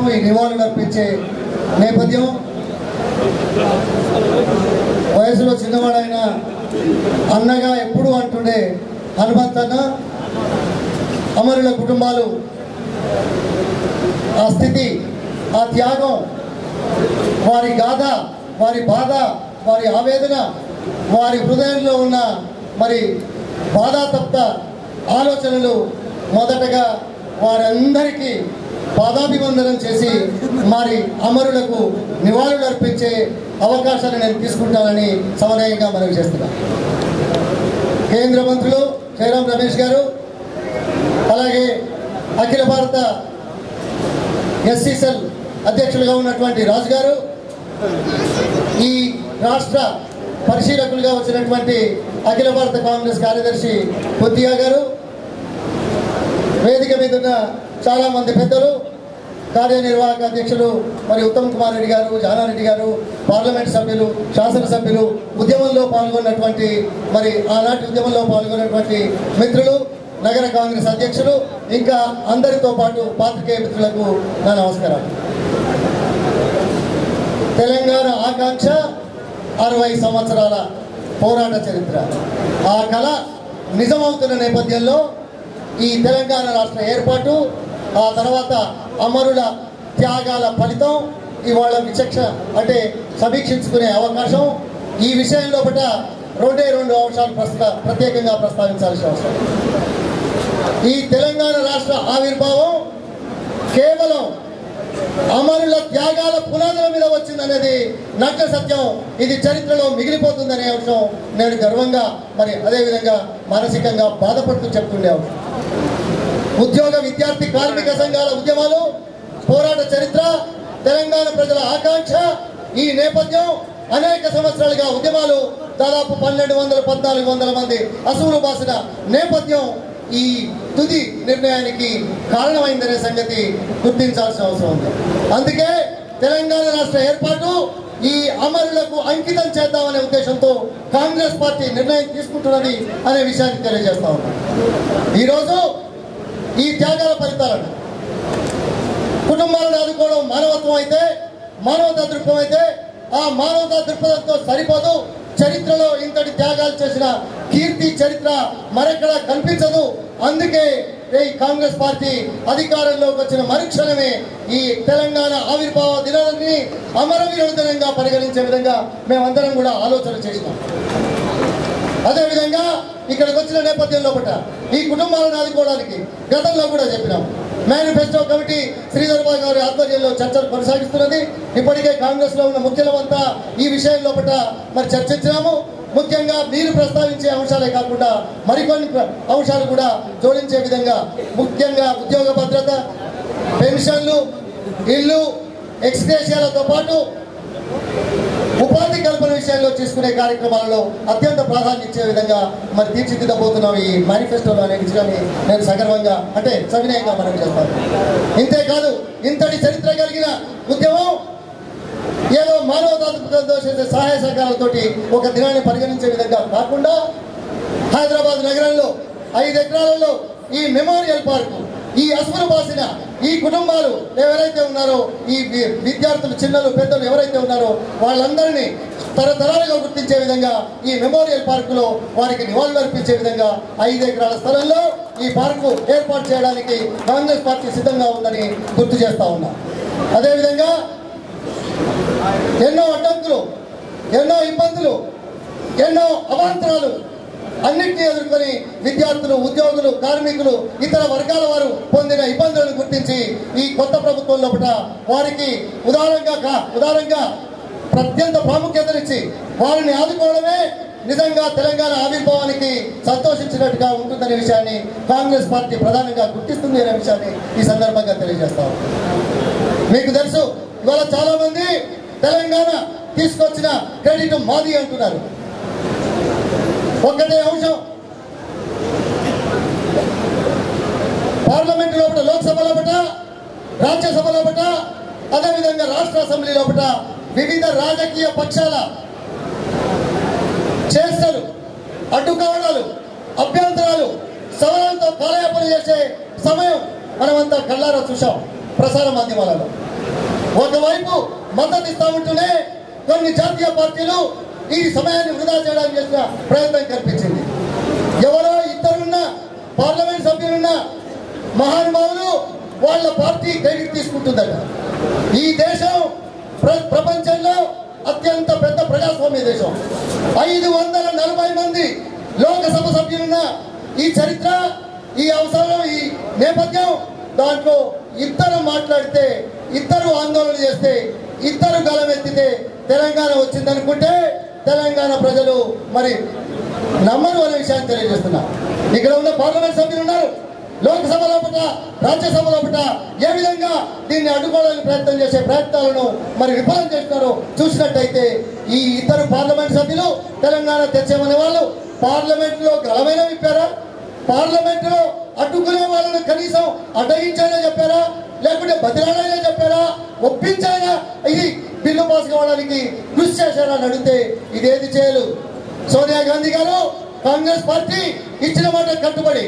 ఈ నివాళులు అర్పించే నేపథ్యం వయసులో చిన్నవాడైన అన్నగా ఎప్పుడు అంటుండే హనుమంతన్న అమరుల కుటుంబాలు ఆ స్థితి ఆ త్యాగం వారి గాథ వారి బాధ వారి ఆవేదన వారి హృదయంలో ఉన్న మరి బాధాతప్త ఆలోచనలు మొదటగా వారందరికీ పాదాభివందనం చేసి మరి అమరులకు నివాళులు అర్పించే అవకాశాన్ని నేను తీసుకుంటానని సమన్వయంగా మనవి చేస్తున్నాను కేంద్ర మంత్రులు జయరాం రమేష్ గారు అలాగే అఖిల భారత ఎస్సీసెల్ అధ్యక్షులుగా ఉన్నటువంటి రాజు గారు ఈ రాష్ట్ర పరిశీలకులుగా వచ్చినటువంటి అఖిల భారత కాంగ్రెస్ కార్యదర్శి కొద్దియా గారు వేదిక మీద ఉన్న చాలా మంది పెద్దలు కార్యనిర్వాహక అధ్యక్షులు మరి ఉత్తమ్ కుమార్ రెడ్డి గారు జానారెడ్డి గారు పార్లమెంట్ సభ్యులు శాసనసభ్యులు ఉద్యమంలో పాల్గొన్నటువంటి మరి ఆనాటి ఉద్యమంలో పాల్గొన్నటువంటి మిత్రులు నగర కాంగ్రెస్ అధ్యక్షులు ఇంకా అందరితో పాటు పాత్రికేయ మిత్రులకు నా నమస్కారం తెలంగాణ ఆకాంక్ష అరవై సంవత్సరాల పోరాట చరిత్ర ఆ కళ నిజమవుతున్న నేపథ్యంలో ఈ తెలంగాణ రాష్ట్ర ఏర్పాటు ఆ తర్వాత అమరుల త్యాగాల ఫలితం ఇవాళ విచక్ష అంటే సమీక్షించుకునే అవకాశం ఈ విషయంలో పట రెండే రెండు అంశాలు ప్రస్తుత ప్రత్యేకంగా ప్రస్తావించాల్సిన అవసరం ఈ తెలంగాణ రాష్ట్ర ఆవిర్భావం కేవలం అమరుల త్యాగాల పునాదుల మీద వచ్చిందనేది నగ్న సత్యం ఇది చరిత్రలో మిగిలిపోతుందనే అంశం నేను గర్వంగా మరి అదేవిధంగా మానసికంగా బాధపడుతూ చెప్తుండే అంశం ఉద్యోగ విద్యార్థి కార్మిక సంఘాల ఉద్యమాలు పోరాట చరిత్ర తెలంగాణ ప్రజల ఆకాంక్ష ఈ నేపథ్యం అనేక సంవత్సరాలుగా ఉద్యమాలు దాదాపు పన్నెండు వందల పద్నాలుగు వందల మంది అసూలు బాసిన నేపథ్యం ఈ తుది నిర్ణయానికి కారణమైందనే సంగతి గుర్తించాల్సిన అవసరం ఉంది అందుకే తెలంగాణ రాష్ట్ర ఏర్పాటు ఈ అమరులకు అంకితం చేద్దామనే ఉద్దేశంతో కాంగ్రెస్ పార్టీ నిర్ణయం తీసుకుంటున్నది అనే విషయాన్ని తెలియజేస్తా ఉన్నాం ఈరోజు ఈ త్యాగాల ఫలితాలను కుటుంబాలను ఆదుకోవడం మానవత్వం అయితే మానవతా దృక్పథం అయితే ఆ మానవతా దృక్పథంతో సరిపోదు చరిత్రలో ఇంతటి త్యాగాలు చేసిన కీర్తి చరిత్ర మరెక్కడా కనిపించదు అందుకే ఈ కాంగ్రెస్ పార్టీ అధికారంలోకి వచ్చిన మరుక్షణమే ఈ తెలంగాణ ఆవిర్భావ దినాన్ని అమరవీరుల దినంగా పరిగణించే విధంగా మేమందరం కూడా ఆలోచన చేసినాం అదేవిధంగా ఇక్కడికి వచ్చిన నేపథ్యంలో పట్ల ఈ కుటుంబాలను ఆదుకోవడానికి గతంలో కూడా చెప్పినాం మేనిఫెస్టో కమిటీ శ్రీధర్ బాబు గారి ఆధ్వర్యంలో చర్చలు కొనసాగిస్తున్నది ఇప్పటికే కాంగ్రెస్ లో ఉన్న ముఖ్యులమంతా ఈ విషయంలో పట్ల మరి చర్చించినాము ముఖ్యంగా మీరు ప్రస్తావించే అంశాలే కాకుండా మరికొన్ని ప్ర- అంశాలు కూడా జోడించే విధంగా ముఖ్యంగా ఉద్యోగ భద్రత పెన్షన్లు ఇల్లు ఎక్స్గ్రేషియాలతో పాటు ఉపాధి కల్పన విషయంలో తీసుకునే కార్యక్రమాలలో అత్యంత ప్రాధాన్యత ఇచ్చే విధంగా మరి తీర్చిదిద్దబోతున్నాం ఈ మేనిఫెస్టోలో అనే విషయాన్ని నేను సగర్వంగా అంటే సవినయంగా మనం చేస్తాను ఇంతేకాదు ఇంతటి చరిత్ర కలిగిన ఉద్యమం ఏదో మానవతాత్మకంతో చేసే సహాయ సహకారాలతోటి ఒక దినాన్ని పరిగణించే విధంగా కాకుండా హైదరాబాద్ నగరంలో ఐదు ఎకరాలలో ఈ మెమోరియల్ పార్కు ఈ అసువులు బాసిన ఈ కుటుంబాలు ఎవరైతే ఉన్నారో ఈ వి- విద్యార్థులు చిన్నలు పెద్దలు ఎవరైతే ఉన్నారో వాళ్ళందరినీ తరతరాలుగా గుర్తించే విధంగా ఈ మెమోరియల్ పార్కులో వారికి నివాళులు అర్పించే విధంగా ఐదు ఎకరాల స్థలంలో ఈ పార్కు ఏర్పాటు చేయడానికి కాంగ్రెస్ పార్టీ సిద్ధంగా ఉందని గుర్తు చేస్తా ఉన్నా అదేవిధంగా ఎన్నో అడ్డంకులు ఎన్నో ఇబ్బందులు ఎన్నో అవాంతరాలు అన్నింటినీ ఎదుర్కొని విద్యార్థులు ఉద్యోగులు కార్మికులు ఇతర వర్గాల వారు పొందిన ఇబ్బందులను గుర్తించి ఈ కొత్త ప్రభుత్వం లోపల వారికి ఉదారంగా కా- ఉదారంగా అత్యంత ప్రాముఖ్యతనిచ్చి వారిని ఆదుకోవడమే నిజంగా తెలంగాణ ఆవిర్భావానికి సంతోషించినట్టుగా ఉంటుందనే విషయాన్ని కాంగ్రెస్ పార్టీ ప్రధానంగా గుర్తిస్తుంది అనే విషయాన్ని ఈ సందర్భంగా తెలియజేస్తాం మీకు తెలుసు ఇవాళ చాలా మంది తెలంగాణ తీసుకొచ్చిన క్రెడిట్ మాది అంటున్నారు ఒక్కటే అంశం పార్లమెంట్ లోపల లోక్సభ లోపల రాజ్యసభ లోపల అదేవిధంగా రాష్ట్ర అసెంబ్లీ లోపల వివిధ రాజకీయ పక్షాల చేష్టలు అడ్డుకోవడాలు అభ్యంతరాలు సవరణలతో కాలయాపన చేసే సమయం మనమంతా కళ్ళారా చూసాం ప్రసార మాధ్యమాలలో ఒకవైపు మద్దతు ఇస్తా ఉంటూనే కొన్ని జాతీయ పార్టీలు ఈ సమయాన్ని వృధా చేయడానికి చేసిన ప్రయత్నం కనిపించింది ఎవరో ఇద్దరున్న పార్లమెంట్ సభ్యులున్న మహానుభావులు వాళ్ళ పార్టీ క్రెడిట్ తీసుకుంటుందట ఈ దేశం ప్ర- ప్రపంచంలో అత్యంత పెద్ద ప్రజాస్వామ్య దేశం ఐదు వందల నలభై మంది లోకసభ సభ్యులున్న ఈ చరిత్ర ఈ అవసరం ఈ నేపథ్యం దాంట్లో ఇద్దరు మాట్లాడితే ఇద్దరు ఆందోళన చేస్తే ఇద్దరు గలమెత్తితే తెలంగాణ వచ్చిందనుకుంటే తెలంగాణ ప్రజలు మరి నమ్మరు అనే విషయాన్ని తెలియజేస్తున్నా ఇక్కడ ఉన్న పార్లమెంట్ సభ్యులు ఉన్నారు లోక్సభ లోపల రాజ్యసభ లోపల ఏ విధంగా దీన్ని అడ్డుకోవడానికి ప్రయత్నం చేసే ప్రయత్నాలను మరి విఫలం చేస్తున్నారో చూసినట్టయితే ఈ ఇద్దరు పార్లమెంట్ సభ్యులు తెలంగాణ తెచ్చామనే వాళ్ళు పార్లమెంట్ లో గలమైన విప్పారా పార్లమెంట్ లో అడ్డుకునే వాళ్ళని కనీసం అడ్డగించాయని చెప్పారా లేకుంటే బతిలాడైనా చెప్పారా ఒప్పించాయనా ఇది బిల్లు పాస్ కావడానికి కృషి చేశారా అని అడిగితే ఇదేది చేయలు సోనియా గాంధీ గారు కాంగ్రెస్ పార్టీ ఇచ్చిన మాట కట్టుబడి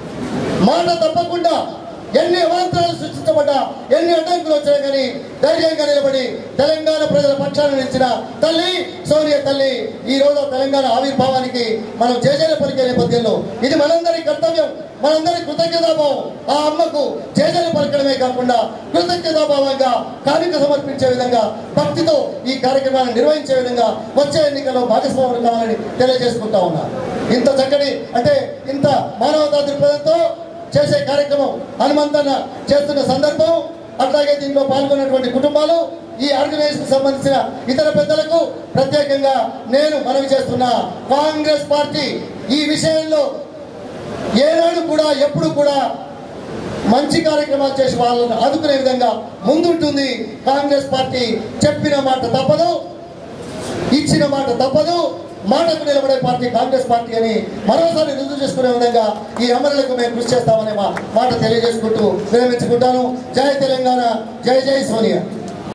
మాట తప్పకుండా ఎన్ని అవాంతరాలు సృష్టించబడ్డా ఎన్ని అడ్డంకులు వచ్చాయి కానీ ధైర్యంగా నిలబడి తెలంగాణ ప్రజల పక్షాన నిలిచిన తల్లి సోనియా తల్లి ఈ రోజు తెలంగాణ ఆవిర్భావానికి మనం చేజేల పలికే నేపథ్యంలో ఇది మనందరి కర్తవ్యం మనందరి కృతజ్ఞతాభావం ఆ అమ్మకు చేజేల పలకడమే కాకుండా కృతజ్ఞతాభావంగా కానుక సమర్పించే విధంగా భక్తితో ఈ కార్యక్రమాన్ని నిర్వహించే విధంగా వచ్చే ఎన్నికల్లో భాగస్వాములు కావాలని తెలియజేసుకుంటా ఉన్నా ఇంత చక్కటి అంటే ఇంత మానవతా దృక్పథంతో చేసే కార్యక్రమం హనుమంతన్న చేస్తున్న సందర్భం అట్లాగే దీంట్లో పాల్గొన్నటువంటి కుటుంబాలు ఈ ఆర్గనైజేషన్ సంబంధించిన ఇతర పెద్దలకు ప్రత్యేకంగా నేను మనవి చేస్తున్నా కాంగ్రెస్ పార్టీ ఈ విషయంలో ఏనాడు కూడా ఎప్పుడు కూడా మంచి కార్యక్రమాలు చేసి వాళ్ళని ఆదుకునే విధంగా ముందుంటుంది కాంగ్రెస్ పార్టీ చెప్పిన మాట తప్పదు ఇచ్చిన మాట తప్పదు మాటకు నిలబడే పార్టీ కాంగ్రెస్ పార్టీ అని మరోసారి రుజువు చేసుకునే విధంగా ఈ అమరులకు మేము కృషి చేస్తామనే మా మాట తెలియజేసుకుంటూ విరమించుకుంటాను జై తెలంగాణ జై జై సోనియా